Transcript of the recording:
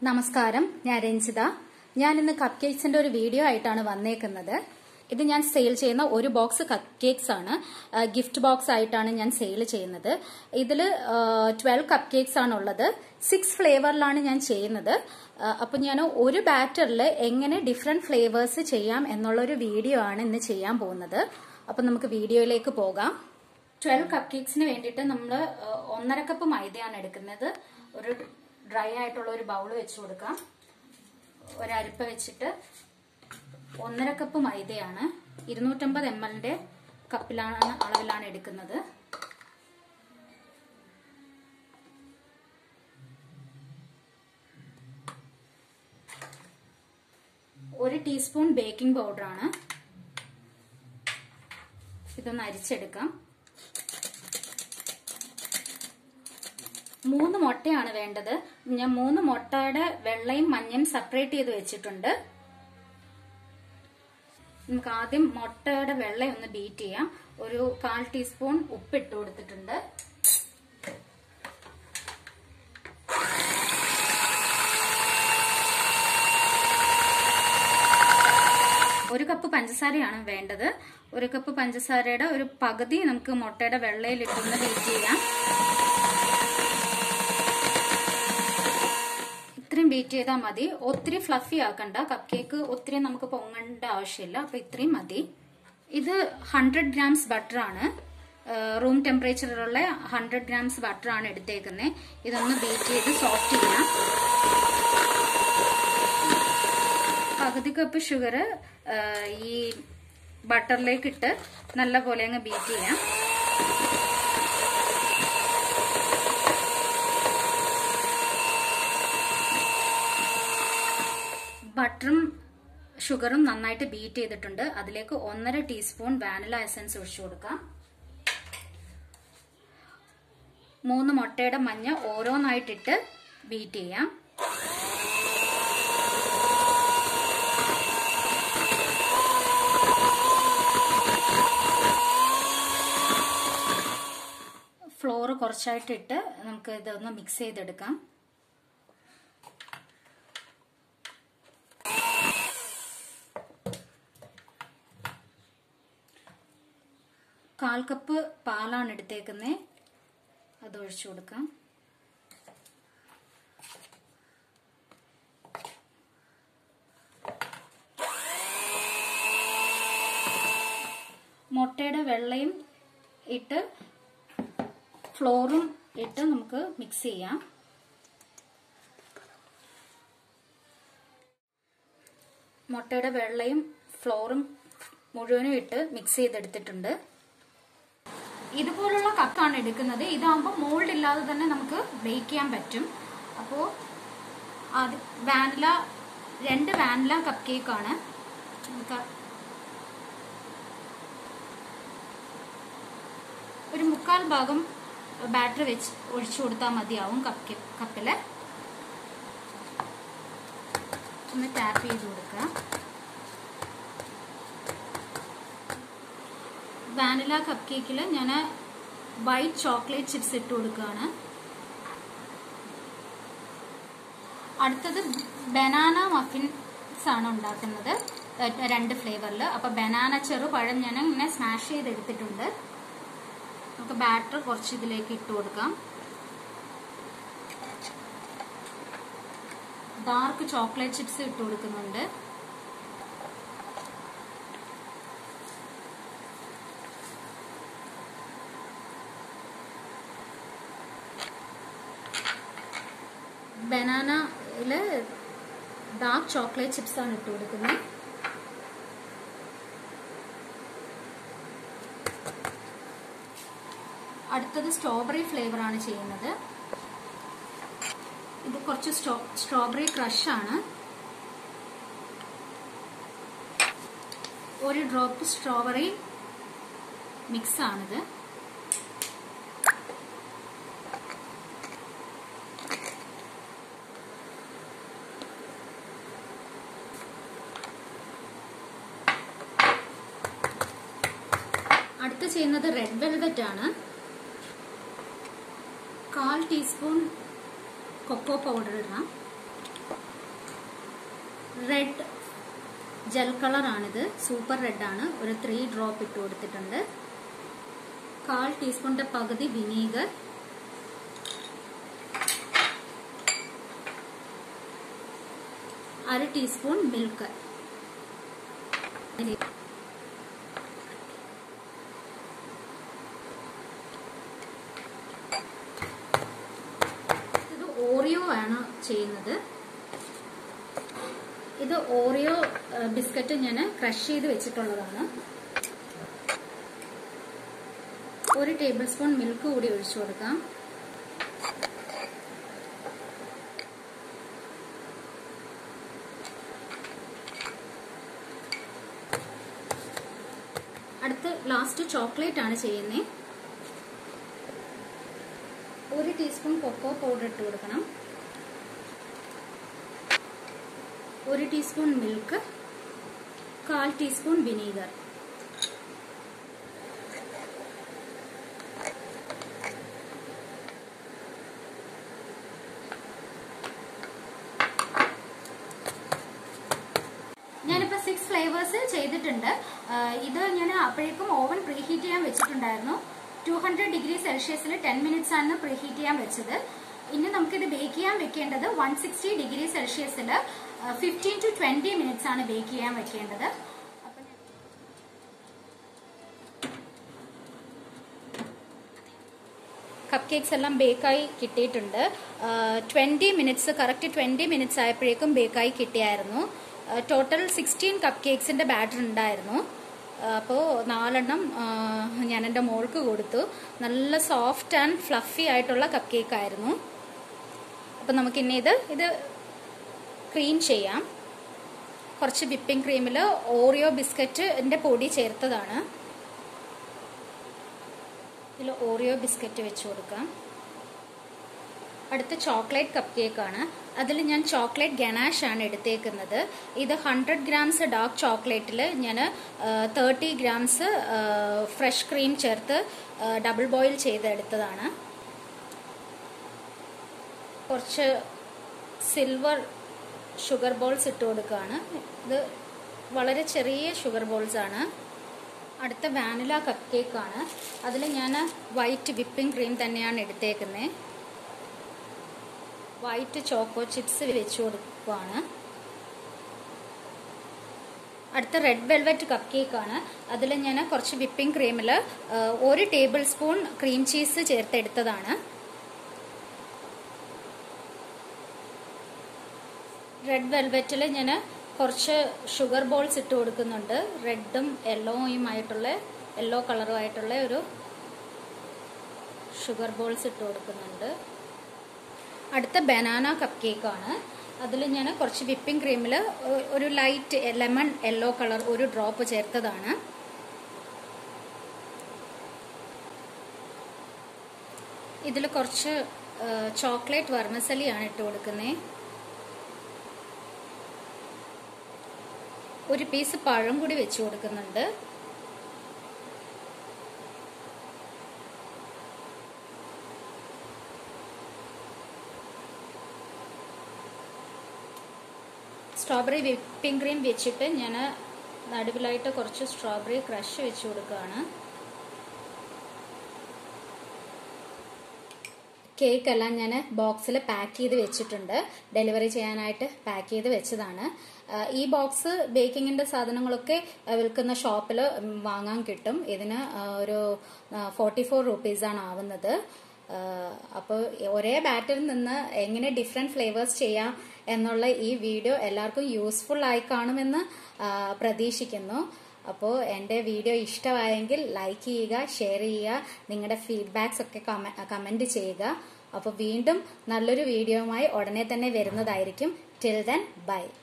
നമസ്കാരം ഞാൻ രഞ്ജിത ഞാൻ ഇന്ന് കപ്പ് കേക്സിന്റെ ഒരു വീഡിയോ ആയിട്ടാണ് വന്നേക്കുന്നത് ഇത് ഞാൻ സെയിൽ ചെയ്യുന്ന ഒരു ബോക്സ് കപ്പ് കേക്സ് ആണ് ഗിഫ്റ്റ് ബോക്സ് ആയിട്ടാണ് ഞാൻ സെയിൽ ചെയ്യുന്നത് ഇതിൽ ട്വൽവ് കപ്പ് കേക്സ് ആണ് ഉള്ളത് സിക്സ് ഫ്ലേവറിലാണ് ഞാൻ ചെയ്യുന്നത് അപ്പൊ ഞാൻ ഒരു ബാറ്ററിൽ എങ്ങനെ ഡിഫറെന്റ് ഫ്ലേവേഴ്സ് ചെയ്യാം എന്നുള്ള ഒരു വീഡിയോ ആണ് ഇന്ന് ചെയ്യാൻ പോകുന്നത് അപ്പൊ നമുക്ക് വീഡിയോയിലേക്ക് പോകാം ട്വൽവ് കപ്പ് കേക്സിന് വേണ്ടിയിട്ട് നമ്മൾ ഒന്നര കപ്പ് മൈദയാണ് എടുക്കുന്നത് ഒരു ഡ്രൈ ആയിട്ടുള്ള ഒരു ബൗൾ വെച്ച് കൊടുക്കാം ഒരരിപ്പ വെച്ചിട്ട് ഒന്നര കപ്പ് മൈദയാണ് ഇരുന്നൂറ്റമ്പത് എം എല്ലിന്റെ കപ്പിലാണ് അളവിലാണ് എടുക്കുന്നത് ഒരു ടീസ്പൂൺ ബേക്കിംഗ് പൗഡറാണ് ഇതൊന്ന് അരിച്ചെടുക്കാം മൂന്ന് മുട്ടയാണ് വേണ്ടത് ഞാൻ മൂന്ന് മുട്ടയുടെ വെള്ളയും മഞ്ഞയും സെപ്പറേറ്റ് ചെയ്ത് വെച്ചിട്ടുണ്ട് നമുക്ക് ആദ്യം മുട്ടയുടെ വെള്ള ഒന്ന് ബീറ്റ് ചെയ്യാം ഒരു കാൽ ടീസ്പൂൺ ഉപ്പ് ഇട്ട് കൊടുത്തിട്ടുണ്ട് ഒരു കപ്പ് പഞ്ചസാരയാണ് വേണ്ടത് ഒരു കപ്പ് പഞ്ചസാരയുടെ ഒരു പകുതി നമുക്ക് മുട്ടയുടെ വെള്ളയിൽ ഇട്ടൊന്ന് ബീറ്റ് ചെയ്യാം ഇത്രയും ബീറ്റ് ചെയ്താൽ മതി ഒത്തിരി ഫ്ലഫി ആക്കണ്ട കപ്പ് കേക്ക് ഒത്തിരി നമുക്ക് പൊങ്ങേണ്ട ആവശ്യമില്ല അപ്പൊ ഇത്രയും മതി ഇത് ഹൺഡ്രഡ് ഗ്രാംസ് ബട്ടർ ആണ് റൂം ടെമ്പറേച്ചറിലുള്ള ഹൺഡ്രഡ് ഗ്രാംസ് ബട്ടർ ആണ് എടുത്തേക്കുന്നത് ഇതൊന്ന് ബീറ്റ് ചെയ്ത് സോഫ്റ്റ് ചെയ്യാം പകുതി കപ്പ് ഷുഗർ ഈ ബട്ടറിലേക്ക് ഇട്ട് നല്ല പോലെ അങ്ങ് ബീറ്റ് ചെയ്യാം ബട്ടറും ഷുഗറും നന്നായിട്ട് ബീറ്റ് ചെയ്തിട്ടുണ്ട് അതിലേക്ക് ഒന്നര ടീസ്പൂൺ വാനില എസൻസ് ഒഴിച്ചു കൊടുക്കാം മൂന്ന് മുട്ടയുടെ മഞ്ഞ ഓരോന്നായിട്ടിട്ട് ബീറ്റ് ചെയ്യാം ഫ്ലോറ് കുറച്ചായിട്ടിട്ട് നമുക്ക് ഇതൊന്ന് മിക്സ് ചെയ്തെടുക്കാം കാൽ കപ്പ് പാലാണ് എടുത്തേക്കുന്നത് അത് ഒഴിച്ചു കൊടുക്കാം മുട്ടയുടെ വെള്ളയും ഇട്ട് ഫ്ലോറും ഇട്ട് നമുക്ക് മിക്സ് ചെയ്യാം മുട്ടയുടെ വെള്ളയും ഫ്ലോറും മുഴുവനും ഇട്ട് മിക്സ് ചെയ്തെടുത്തിട്ടുണ്ട് ഇതുപോലുള്ള കപ്പാണ് എടുക്കുന്നത് ഇതാകുമ്പോൾ മോൾഡ് ഇല്ലാതെ തന്നെ നമുക്ക് ബേക്ക് ചെയ്യാൻ പറ്റും അപ്പോൾ അത് വാനില രണ്ട് വാനില കപ്പ് കേക്കാണ് ഒരു മുക്കാൽ ഭാഗം ബാറ്ററി വെച്ച് ഒഴിച്ചു കൊടുത്താൽ മതിയാവും കപ്പ് കപ്പില് ഒന്ന് ടാപ്പ് ചെയ്ത് കൊടുക്കുക വാനില കപ്പ് കേക്കിൽ ഞാൻ വൈറ്റ് ചോക്ലേറ്റ് ചിപ്സ് ഇട്ട് കൊടുക്കുകയാണ് അടുത്തത് ബനാന മഫിൻസ് ആണ് ഉണ്ടാക്കുന്നത് രണ്ട് ഫ്ലേവറിൽ അപ്പൊ ബനാന ചെറുപഴം ഞാൻ ഇങ്ങനെ സ്മാഷ് ചെയ്തെടുത്തിട്ടുണ്ട് നമുക്ക് ബാറ്റർ കുറച്ച് ഇതിലേക്ക് ഇട്ട് കൊടുക്കാം ഡാർക്ക് ചോക്ലേറ്റ് ചിപ്സ് ഇട്ട് കൊടുക്കുന്നുണ്ട് ബനാനയില് ഡാർക്ക് ചോക്ലേറ്റ് ചിപ്സ് ആണ് ഇട്ട് കൊടുക്കുന്നത് അടുത്തത് സ്ട്രോബെറി ഫ്ലേവർ ആണ് ചെയ്യുന്നത് ഇത് കുറച്ച് സ്ട്രോബെറി ക്രഷ് ആണ് ഒരു ഡ്രോപ്പ് സ്ട്രോബെറി മിക്സ് ആണിത് അടുത്ത് ചെയ്യുന്നത് റെഡ് വെൽവെറ്റ് ആണ് കാൽ ടീസ്പൂൺ കൊക്കോ പൗഡർ ഇടാം റെഡ് ജെൽ കളറാണിത് സൂപ്പർ റെഡാണ് ഒരു ത്രീ ഡ്രോപ്പ് ഇട്ട് കൊടുത്തിട്ടുണ്ട് കാൽ ടീസ്പൂണിന്റെ പകുതി വിനീഗർ അര ടീസ്പൂൺ മിൽക്ക് ഇത് ഓറിയോ ആണ് ചെയ്യുന്നത് ഇത് ഓറിയോ ബിസ്ക്കറ്റ് ഞാൻ ക്രഷ് ചെയ്ത് വെച്ചിട്ടുള്ളതാണ് ഒരു ടേബിൾ സ്പൂൺ മിൽക്ക് കൂടി ഒഴിച്ചു കൊടുക്കാം അടുത്ത് ലാസ്റ്റ് ചോക്ലേറ്റ് ആണ് ചെയ്യുന്നത് ഒരു ടീസ്പൂൺ കൊക്കോ പൗഡർ ഇട്ട് കൊടുക്കണം ഒരു ടീസ്പൂൺ മിൽക്ക് കാൽ ടീസ്പൂൺ വിനീഗർ ഞാനിപ്പോൾ സിക്സ് ഫ്ലേവേഴ്സ് ചെയ്തിട്ടുണ്ട് ആ, ഇത് ഞാൻ അപ്പോഴേക്കും ഓവൻ പ്രീഹീറ്റ് ചെയ്യാൻ വെച്ചിട്ടുണ്ടായിരുന്നു ടു ഹൺഡ്രഡ് ഡിഗ്രി സെൽഷ്യസിൽ ടെൻ മിനിറ്റ്സ് ആണ് പ്രീഹീറ്റ് ചെയ്യാൻ വെച്ചത് ഇനി നമുക്കിത് ബേക്ക് ചെയ്യാൻ വെക്കേണ്ടത് വൺ സിക്സ്റ്റി ഡിഗ്രി സെൽഷ്യസിൽ ഫിഫ്റ്റീൻ ടു ട്വന്റി മിനിറ്റ്സ് ആണ് ബേക്ക് ചെയ്യാൻ വെക്കേണ്ടത് അപ്പം ഞാൻ- കപ്പ് കേക്ക്സ് എല്ലാം ബേക്കായി കിട്ടിയിട്ടുണ്ട് twenty minutes correct twenty minutes ആയപ്പോഴേക്കും ബേക്കായി കിട്ടിയായിരുന്നു ടോട്ടൽ സിക്സ്റ്റീൻ കപ്പ് കേക്ക്സിൻ്റെ ബാറ്റർ ഉണ്ടായിരുന്നു അപ്പോൾ നാലെണ്ണം ആ, ഞാൻ എൻ്റെ മോൾക്ക് കൊടുത്തു നല്ല സോഫ്റ്റ് ആൻഡ് ഫ്ലഫി ആയിട്ടുള്ള കപ്പ് കേക്ക് ആയിരുന്നു അപ്പം നമുക്കിനി ഇത് ഇത് ക്രീം ചെയ്യാം കുറച്ച് വിപ്പിംഗ് ക്രീമിൽ ഓറിയോ ബിസ്ക്കറ്റിൻ്റെ പൊടി ചേർത്തതാണ് ഇതിൽ ഓറിയോ ബിസ്ക്കറ്റ് വെച്ച് കൊടുക്കാം അടുത്ത ചോക്ലേറ്റ് കപ്പ് കേക്ക് ആണ് അതിൽ ഞാൻ ചോക്ലേറ്റ് ഗനാഷ് ആണ് എടുത്തേക്കുന്നത് ഇത് ഹൺഡ്രഡ് ഗ്രാംസ് ഡാർക്ക് ചോക്ലേറ്റിൽ ഞാൻ തേർട്ടി ഗ്രാംസ് ഫ്രഷ് ക്രീം ചേർത്ത് ഡബിൾ ബോയിൽ ചെയ്തെടുത്തതാണ് കുറച്ച് സിൽവർ ഷുഗർ ബോൾസ് ഇട്ട് കൊടുക്കുകയാണ് ഇത് വളരെ ചെറിയ ഷുഗർ ബോൾസ് ആണ് അടുത്ത വാനില കപ്പ് കേക്ക് ആണ് അതിൽ ഞാൻ വൈറ്റ് വിപ്പിംഗ് ക്രീം തന്നെയാണ് എടുത്തേക്കുന്നത് വൈറ്റ് ചോക്കോ ചിപ്സ് വെച്ച് കൊടുക്കുകയാണ് അടുത്ത റെഡ് വെൽവെറ്റ് കപ്പ് കേക്ക് ആണ് അതിൽ ഞാൻ കുറച്ച് വിപ്പിംഗ് ക്രീമിൽ ഒരു ടേബിൾ സ്പൂൺ ക്രീം ചീസ് ചേർത്തെടുത്തതാണ് റെഡ് വെൽവെറ്റിൽ ഞാൻ കുറച്ച് ഷുഗർ ബോൾസ് ഇട്ട് കൊടുക്കുന്നുണ്ട് റെഡും യെല്ലോയും ആയിട്ടുള്ള യെല്ലോ കളറും ആയിട്ടുള്ള ഒരു ഷുഗർ ബോൾസ് ഇട്ട് കൊടുക്കുന്നുണ്ട് അടുത്ത ബനാന കപ്പ് കേക്ക് ആണ് അതിൽ ഞാൻ കുറച്ച് വിപ്പിംഗ് ക്രീമിൽ ഒരു ലൈറ്റ് ലെമൺ യെല്ലോ കളർ ഒരു ഡ്രോപ്പ് ചേർത്തതാണ് ഇതിൽ കുറച്ച് ചോക്ലേറ്റ് വർമസലിയാണ് ഇട്ട് കൊടുക്കുന്നത് ഒരു പീസ് പഴം കൂടി വെച്ച് കൊടുക്കുന്നുണ്ട് സ്ട്രോബെറി വിപ്പിംഗ് ക്രീം വെച്ചിട്ട് ഞാൻ നടുവിലായിട്ട് കുറച്ച് സ്ട്രോബെറി ക്രഷ് വെച്ച് കൊടുക്കുകയാണ് കേക്ക് എല്ലാം ഞാൻ ബോക്സിൽ പാക്ക് ചെയ്ത് വെച്ചിട്ടുണ്ട് ഡെലിവറി ചെയ്യാനായിട്ട് പാക്ക് ചെയ്ത് വെച്ചതാണ് ആ, ഈ ബോക്സ് ബേക്കിങ്ങിന്റെ സാധനങ്ങളൊക്കെ ആ, വിൽക്കുന്ന ഷോപ്പിൽ വാങ്ങാൻ കിട്ടും ഇതിന് ആ, ഒരു ഫോർട്ടി ഫോർ റുപ്പീസാണ് ആവുന്നത് അപ്പോൾ ഒരേ ബാറ്ററിൽ നിന്ന് എങ്ങനെ ഡിഫറെൻറ്റ് ഫ്ലേവേഴ്സ് ചെയ്യാം എന്നുള്ള ഈ വീഡിയോ എല്ലാവർക്കും യൂസ്ഫുൾ ആയി കാണുമെന്ന് ആ, പ്രതീക്ഷിക്കുന്നു അപ്പോൾ എൻ്റെ വീഡിയോ ഇഷ്ടമായെങ്കിൽ ലൈക്ക് ചെയ്യുക ഷെയർ ചെയ്യുക നിങ്ങളുടെ ഫീഡ്ബാക്സ് ഒക്കെ കമൻറ്റ് ചെയ്യുക അപ്പോൾ വീണ്ടും നല്ലൊരു വീഡിയോയുമായി ഉടനെ തന്നെ വരുന്നതായിരിക്കും ടിൽ ദെൻ ബൈ